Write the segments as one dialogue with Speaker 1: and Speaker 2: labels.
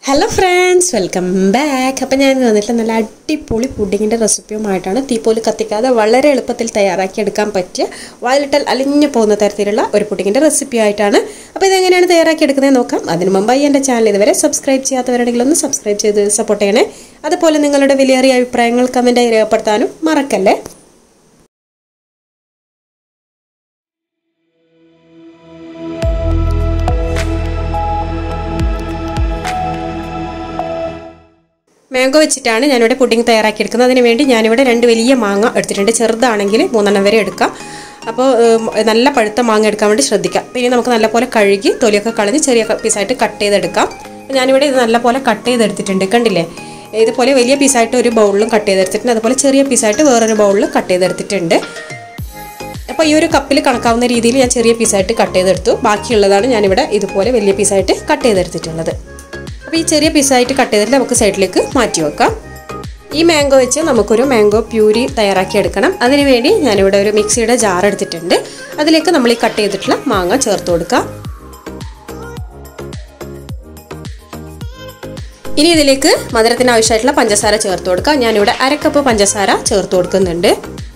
Speaker 1: hello friends welcome back അപ്പം ഞാൻ വന്നിട്ടുള്ള നല്ല അടിപൊളി പുഡിങ്ങിൻ്റെ റെസിപ്പിയുമായിട്ടാണ് തീപ്പോല് കത്തിക്കാതെ വളരെ എളുപ്പത്തിൽ തയ്യാറാക്കിയെടുക്കാൻ പറ്റിയ വാലിട്ടാൽ അലിഞ്ഞു പോകുന്ന തരത്തിലുള്ള ഒരു പുഡിങ്ങിൻ്റെ റെസിപ്പി ആയിട്ടാണ് അപ്പോൾ ഇതെങ്ങനെയാണ് തയ്യാറാക്കിയെടുക്കുന്നത് നോക്കാം അതിന് മുമ്പായി എൻ്റെ ചാനൽ ഇതുവരെ സബ്സ്ക്രൈബ് ചെയ്യാത്തവരുണ്ടെങ്കിൽ ഒന്ന് സബ്സ്ക്രൈബ് ചെയ്ത് സപ്പോർട്ട് ചെയ്യണേ അതുപോലെ നിങ്ങളുടെ വിലയേറിയ അഭിപ്രായങ്ങൾ കമൻറ്റായി രേഖപ്പെടുത്താനും മറക്കല്ലേ മാംഗോ വെച്ചിട്ടാണ് ഞാനിവിടെ പുഡിംഗ് തയ്യാറാക്കിയെടുക്കുന്നത് അതിന് വേണ്ടി ഞാനിവിടെ രണ്ട് വലിയ മാങ്ങ എടുത്തിട്ടുണ്ട് ചെറുതാണെങ്കിൽ മൂന്നെണ്ണം വരെ എടുക്കാം അപ്പോൾ നല്ല പഴുത്ത മാങ്ങ എടുക്കാൻ വേണ്ടി ശ്രദ്ധിക്കാം പിന്നെ നമുക്ക് നല്ലപോലെ കഴുകി തൊലിയൊക്കെ കളഞ്ഞ് ചെറിയ പീസായിട്ട് കട്ട് ചെയ്തെടുക്കാം ഞാനിവിടെ ഇത് നല്ലപോലെ കട്ട് ചെയ്തെടുത്തിട്ടുണ്ട് കണ്ടില്ലേ ഇതുപോലെ വലിയ പീസായിട്ട് ഒരു ബൗളിലും കട്ട് ചെയ്തെടുത്തിട്ടുണ്ട് അതുപോലെ ചെറിയ പീസായിട്ട് വേറൊരു ബൗളിലും കട്ട് ചെയ്തെടുത്തിട്ടുണ്ട് അപ്പോൾ ഈ ഒരു കപ്പിൽ കണക്കാവുന്ന രീതിയിൽ ഞാൻ ചെറിയ പീസായിട്ട് കട്ട് ചെയ്തെടുത്തു ബാക്കിയുള്ളതാണ് ഞാനിവിടെ ഇതുപോലെ വലിയ പീസായിട്ട് കട്ട് ചെയ്തെടുത്തിട്ടുള്ളത് അപ്പോൾ ഈ ചെറിയ പീസായിട്ട് കട്ട് ചെയ്തിട്ട് നമുക്ക് സൈഡിലേക്ക് മാറ്റി വെക്കാം ഈ മാംഗോ വെച്ച് നമുക്കൊരു മാംഗോ പ്യൂരി തയ്യാറാക്കി എടുക്കണം അതിനുവേണ്ടി ഞാനിവിടെ ഒരു മിക്സിയുടെ ജാർ എടുത്തിട്ടുണ്ട് അതിലേക്ക് നമ്മൾ ഈ കട്ട് ചെയ്തിട്ടുള്ള മാങ്ങ ചേർത്ത് കൊടുക്കാം ഇനി ഇതിലേക്ക് മധുരത്തിന് ആവശ്യമായിട്ടുള്ള പഞ്ചസാര ചേർത്ത് കൊടുക്കാം ഞാനിവിടെ അരക്കപ്പ് പഞ്ചസാര ചേർത്ത് കൊടുക്കുന്നുണ്ട്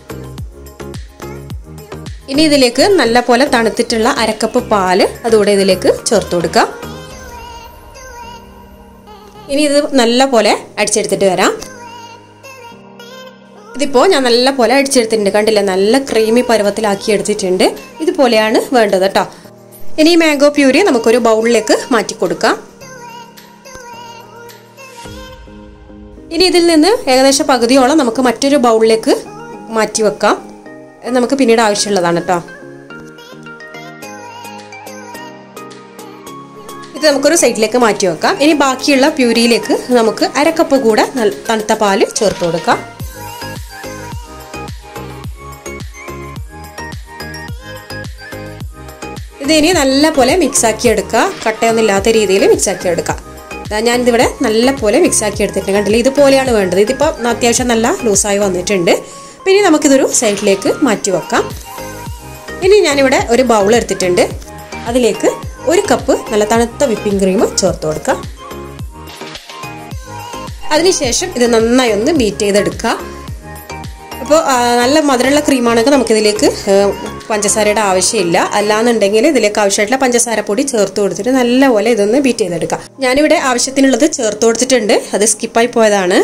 Speaker 1: ഇനി ഇതിലേക്ക് നല്ല പോലെ തണുത്തിട്ടുള്ള അരക്കപ്പ് പാല് അതുകൂടെ ഇതിലേക്ക് ചേർത്ത് കൊടുക്കാം ഇനി ഇത് നല്ല പോലെ അടിച്ചെടുത്തിട്ട് വരാം ഇതിപ്പോൾ ഞാൻ നല്ല പോലെ അടിച്ചെടുത്തിട്ടുണ്ട് കണ്ടില്ല നല്ല ക്രീമി പരുവത്തിലാക്കി എടുത്തിട്ടുണ്ട് ഇതുപോലെയാണ് വേണ്ടത് കേട്ടോ ഇനി ഈ മാംഗോ പ്യൂരി നമുക്കൊരു ബൗളിലേക്ക് മാറ്റി കൊടുക്കാം ഇനി ഇതിൽ നിന്ന് ഏകദേശം പകുതിയോളം നമുക്ക് മറ്റൊരു ബൗളിലേക്ക് മാറ്റി വെക്കാം നമുക്ക് പിന്നീട് ആവശ്യമുള്ളതാണ് കേട്ടോ ഇത് നമുക്കൊരു സൈഡിലേക്ക് മാറ്റി വെക്കാം ഇനി ബാക്കിയുള്ള പ്യൂരിയിലേക്ക് നമുക്ക് അരക്കപ്പ് കൂടെ തണുത്ത പാല് ചേർത്ത് കൊടുക്കാം ഇതിനി നല്ല പോലെ മിക്സ് ആക്കി എടുക്കുക കട്ടയൊന്നും ഇല്ലാത്ത രീതിയിൽ മിക്സ് ആക്കി എടുക്കാം ഞാനിതിവിടെ നല്ല പോലെ മിക്സ് ആക്കി എടുത്തിട്ടുണ്ട് കണ്ടില്ല ഇതുപോലെയാണ് വേണ്ടത് ഇതിപ്പോൾ അത്യാവശ്യം നല്ല ലൂസായി വന്നിട്ടുണ്ട് പിന്നെ നമുക്കിതൊരു സൈഡിലേക്ക് മാറ്റി വെക്കാം ഇനി ഞാനിവിടെ ഒരു ബൗൾ എടുത്തിട്ടുണ്ട് അതിലേക്ക് ഒരു കപ്പ് നല്ല തണുത്ത വിപ്പിംഗ് ക്രീം ചേർത്ത് കൊടുക്കുക അതിനുശേഷം ഇത് നന്നായി ഒന്ന് ബീറ്റ് ചെയ്തെടുക്കുക അപ്പോൾ നല്ല മധുരമുള്ള ക്രീമാണെങ്കിൽ നമുക്കിതിലേക്ക് പഞ്ചസാരയുടെ ആവശ്യമില്ല അല്ലാന്നുണ്ടെങ്കിൽ ഇതിലേക്ക് ആവശ്യമായിട്ടുള്ള പഞ്ചസാര പൊടി ചേർത്ത് കൊടുത്തിട്ട് നല്ലപോലെ ഇതൊന്ന് ബീറ്റ് ചെയ്തെടുക്കാം ഞാനിവിടെ ആവശ്യത്തിനുള്ളത് ചേർത്ത് കൊടുത്തിട്ടുണ്ട് അത് സ്കിപ്പായി പോയതാണ്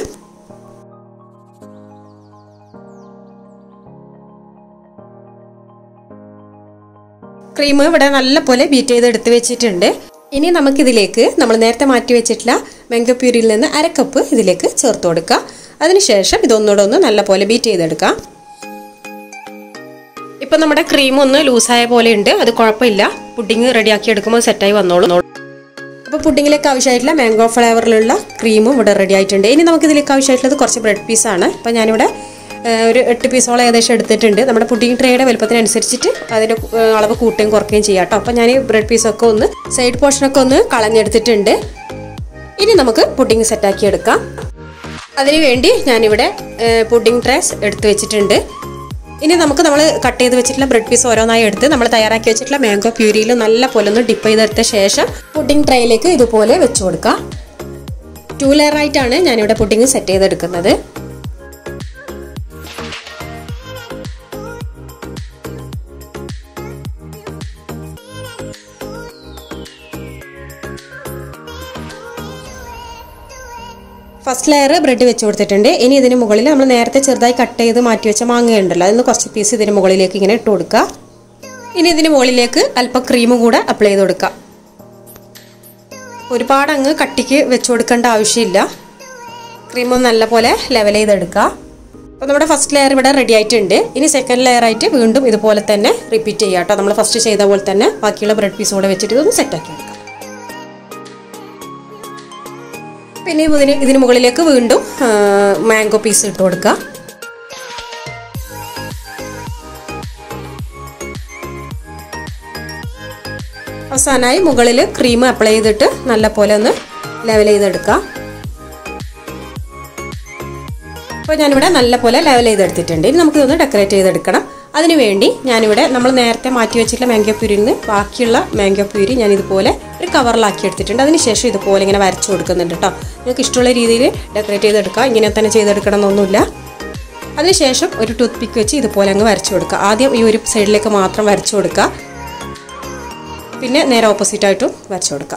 Speaker 1: ക്രീം ഇവിടെ നല്ല പോലെ ബീറ്റ് ചെയ്ത് എടുത്ത് വെച്ചിട്ടുണ്ട് ഇനി നമുക്കിതിലേക്ക് നമ്മൾ നേരത്തെ മാറ്റി വെച്ചിട്ടുള്ള മാംഗോ പ്യൂരിയിൽ നിന്ന് അര കപ്പ് ഇതിലേക്ക് ചേർത്ത് കൊടുക്കുക അതിനുശേഷം ഇതൊന്നുകൂടെ ഒന്ന് നല്ല പോലെ ബീറ്റ് ചെയ്തെടുക്കാം ഇപ്പം നമ്മുടെ ക്രീം ഒന്ന് ലൂസായ പോലെ ഉണ്ട് അത് കുഴപ്പമില്ല പുഡിങ് റെഡിയാക്കി എടുക്കുമ്പോൾ സെറ്റായി വന്നോളൂ അപ്പോൾ പുഡിങ്ങിലേക്ക് ആവശ്യമായിട്ടുള്ള മാംഗോ ഫ്ലേവറിലുള്ള ക്രീമും ഇവിടെ റെഡി ആയിട്ടുണ്ട് ഇനി നമുക്കിതിലേക്ക് ആവശ്യമായിട്ടുള്ളത് കുറച്ച് ബ്രെഡ് പീസാണ് അപ്പോൾ ഞാനിവിടെ ഒരു എട്ട് പീസോളം ഏകദേശം എടുത്തിട്ടുണ്ട് നമ്മുടെ പുഡിംഗ് ട്രേയുടെ വലുപ്പത്തിനനുസരിച്ചിട്ട് അതിൻ്റെ അളവ് കൂട്ടുകയും കുറയ്ക്കുകയും ചെയ്യാം കേട്ടോ അപ്പോൾ ഞാൻ ഈ ബ്രെഡ് പീസൊക്കെ ഒന്ന് സൈഡ് പോർഷനൊക്കെ ഒന്ന് കളഞ്ഞെടുത്തിട്ടുണ്ട് ഇനി നമുക്ക് പുഡിംഗ് സെറ്റാക്കി എടുക്കാം അതിനുവേണ്ടി ഞാനിവിടെ പുഡിംഗ് ട്രേസ് എടുത്ത് വെച്ചിട്ടുണ്ട് ഇനി നമുക്ക് നമ്മൾ കട്ട് ചെയ്ത് വെച്ചിട്ടുള്ള ബ്രെഡ് പീസ് ഓരോന്നായി എടുത്ത് നമ്മൾ തയ്യാറാക്കി വെച്ചിട്ടുള്ള മാംഗോ പ്യൂരിയിൽ നല്ല പോലെ ഒന്ന് ഡിപ്പ് ചെയ്തെടുത്ത ശേഷം പുഡിംഗ് ട്രേയിലേക്ക് ഇതുപോലെ വെച്ച് കൊടുക്കാം ടു ലെയർ ആയിട്ടാണ് ഞാനിവിടെ പുഡിംഗ് സെറ്റ് ചെയ്തെടുക്കുന്നത് ഫസ്റ്റ് ലെയർ ബ്രെഡ് വെച്ച് കൊടുത്തിട്ടുണ്ട് ഇനി ഇതിന് മുകളിൽ നമ്മൾ നേരത്തെ ചെറുതായി കട്ട് ചെയ്ത് മാറ്റി വെച്ച മാങ്ങ ഉണ്ടല്ലോ അതിന് കുറച്ച് പീസ് ഇതിന് മുകളിലേക്ക് ഇങ്ങനെ ഇട്ട് കൊടുക്കുക ഇനി ഇതിന് മുകളിലേക്ക് അല്പം ക്രീം കൂടെ അപ്ലൈ ചെയ്ത് കൊടുക്കുക ഒരുപാട് അങ്ങ് കട്ടിക്ക് വെച്ച് കൊടുക്കേണ്ട ആവശ്യമില്ല ക്രീം നല്ലപോലെ ലെവൽ ചെയ്തെടുക്കുക അപ്പോൾ നമ്മുടെ ഫസ്റ്റ് ലെയർ ഇവിടെ റെഡി ആയിട്ടുണ്ട് ഇനി സെക്കൻഡ് ലെയർ ആയിട്ട് വീണ്ടും ഇതുപോലെ തന്നെ റിപ്പീറ്റ് ചെയ്യാം കേട്ടോ നമ്മൾ ഫസ്റ്റ് ചെയ്ത പോലെ തന്നെ ബാക്കിയുള്ള ബ്രെഡ് പീസ് കൂടെ വെച്ചിട്ട് ഇതൊന്ന് സെറ്റാക്കി എടുക്കാം പിന്നെ ഇതിന് ഇതിന് മുകളിലേക്ക് വീണ്ടും മാംഗോ പീസ് ഇട്ട് കൊടുക്കുക അവസാനമായി മുകളിൽ ക്രീം അപ്ലൈ ചെയ്തിട്ട് നല്ല പോലെ ഒന്ന് ലെവൽ ചെയ്തെടുക്കുക അപ്പോൾ ഞാനിവിടെ നല്ല പോലെ ലെവൽ ചെയ്തെടുത്തിട്ടുണ്ട് ഇനി നമുക്കിതൊന്ന് ഡെക്കറേറ്റ് ചെയ്തെടുക്കണം അതിനുവേണ്ടി ഞാനിവിടെ നമ്മൾ നേരത്തെ മാറ്റി വെച്ചിട്ടുള്ള മാംഗോ പ്യൂരിയിൽ നിന്ന് ബാക്കിയുള്ള മാംഗോ പ്യൂരി ഞാൻ ഇതുപോലെ ഒരു കവറിലാക്കി എടുത്തിട്ടുണ്ട് അതിനുശേഷം ഇതുപോലെ ഇങ്ങനെ വരച്ചു കൊടുക്കുന്നുണ്ട് കേട്ടോ നിങ്ങൾക്ക് ഇഷ്ടമുള്ള രീതിയിൽ ഡെക്കറേറ്റ് ചെയ്തെടുക്കാം ഇങ്ങനെ തന്നെ ചെയ്തെടുക്കണം എന്നൊന്നുമില്ല അതിനുശേഷം ഒരു ടൂത്ത് പിക്ക് വെച്ച് ഇതുപോലെ അങ്ങ് വരച്ചു കൊടുക്കുക ആദ്യം ഈ ഒരു സൈഡിലേക്ക് മാത്രം വരച്ചു കൊടുക്കുക പിന്നെ നേരെ ഓപ്പോസിറ്റായിട്ടും വരച്ചു കൊടുക്കുക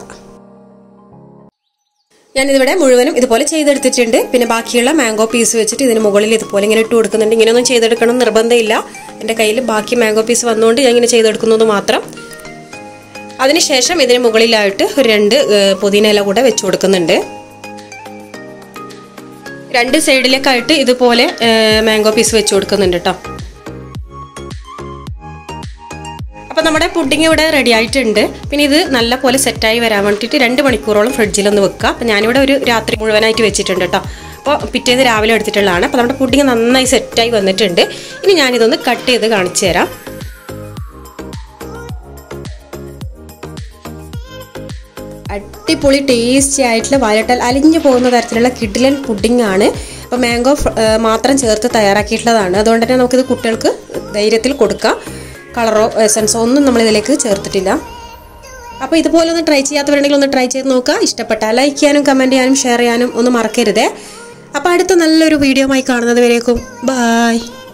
Speaker 1: ഞാനിതിവിടെ മുഴുവനും ഇതുപോലെ ചെയ്തെടുത്തിട്ടുണ്ട് പിന്നെ ബാക്കിയുള്ള മാംഗോ പീസ് വെച്ചിട്ട് ഇതിന് മുകളിൽ ഇതുപോലെ ഇങ്ങനെ ഇട്ട് കൊടുക്കുന്നുണ്ട് ഇങ്ങനെയൊന്നും ചെയ്തെടുക്കണം എന്ന് നിർബന്ധമില്ല എൻ്റെ കയ്യിൽ ബാക്കി മാംഗോ പീസ് വന്നുകൊണ്ട് ഞാൻ ഇങ്ങനെ ചെയ്തെടുക്കുന്നത് മാത്രം അതിനുശേഷം ഇതിന് മുകളിലായിട്ട് ഒരു രണ്ട് ഏഹ്, പുതിന ഇല കൂടെ വെച്ച് കൊടുക്കുന്നുണ്ട് രണ്ട് സൈഡിലേക്കായിട്ട് ഇതുപോലെ മാംഗോ പീസ് വെച്ച് കൊടുക്കുന്നുണ്ട് കേട്ടോ അപ്പോൾ നമ്മുടെ പുഡിംഗ് ഇവിടെ റെഡി ആയിട്ടുണ്ട് പിന്നെ ഇത് നല്ല പോലെ സെറ്റായി വരാൻ വേണ്ടിയിട്ട് രണ്ട് മണിക്കൂറോളം ഫ്രിഡ്ജിലൊന്ന് വെക്കുക അപ്പോൾ ഞാനിവിടെ ഒരു രാത്രി മുഴുവനായിട്ട് വെച്ചിട്ടുണ്ട് കേട്ടോ അപ്പോൾ പിറ്റേന്ന് രാവിലെ എടുത്തിട്ടുള്ളതാണ് അപ്പോൾ നമ്മുടെ പുഡിംഗ് നന്നായി സെറ്റായി വന്നിട്ടുണ്ട് ഇനി ഞാനിതൊന്ന് കട്ട് ചെയ്ത് കാണിച്ചു തരാം അടിപൊളി ടേസ്റ്റി ആയിട്ടുള്ള വയലട്ടൽ അലിഞ്ഞു പോകുന്ന തരത്തിലുള്ള കിഡിലൻ പുഡിംഗ് ആണ് അപ്പോൾ മാംഗോ മാത്രം ചേർത്ത് തയ്യാറാക്കിയിട്ടുള്ളതാണ് അതുകൊണ്ട് തന്നെ നമുക്കിത് കുട്ടികൾക്ക് ധൈര്യത്തിൽ കൊടുക്കാം കളറോ എസൻസോ ഒന്നും നമ്മൾ ഇതിലേക്ക് ചേർത്തിട്ടില്ല അപ്പോൾ ഇതുപോലെ ഒന്ന് ട്രൈ ചെയ്യാത്തവരുണ്ടെങ്കിൽ ഒന്ന് ട്രൈ ചെയ്ത് നോക്കുക ഇഷ്ടപ്പെട്ടാൽ ലൈക്ക് ചെയ്യാനും കമൻറ്റ് ചെയ്യാനും ഷെയർ ചെയ്യാനും ഒന്നും മറക്കരുതേ അപ്പോൾ അടുത്ത നല്ലൊരു വീഡിയോ ആയി കാണുന്നത് വരേക്കും ബായ്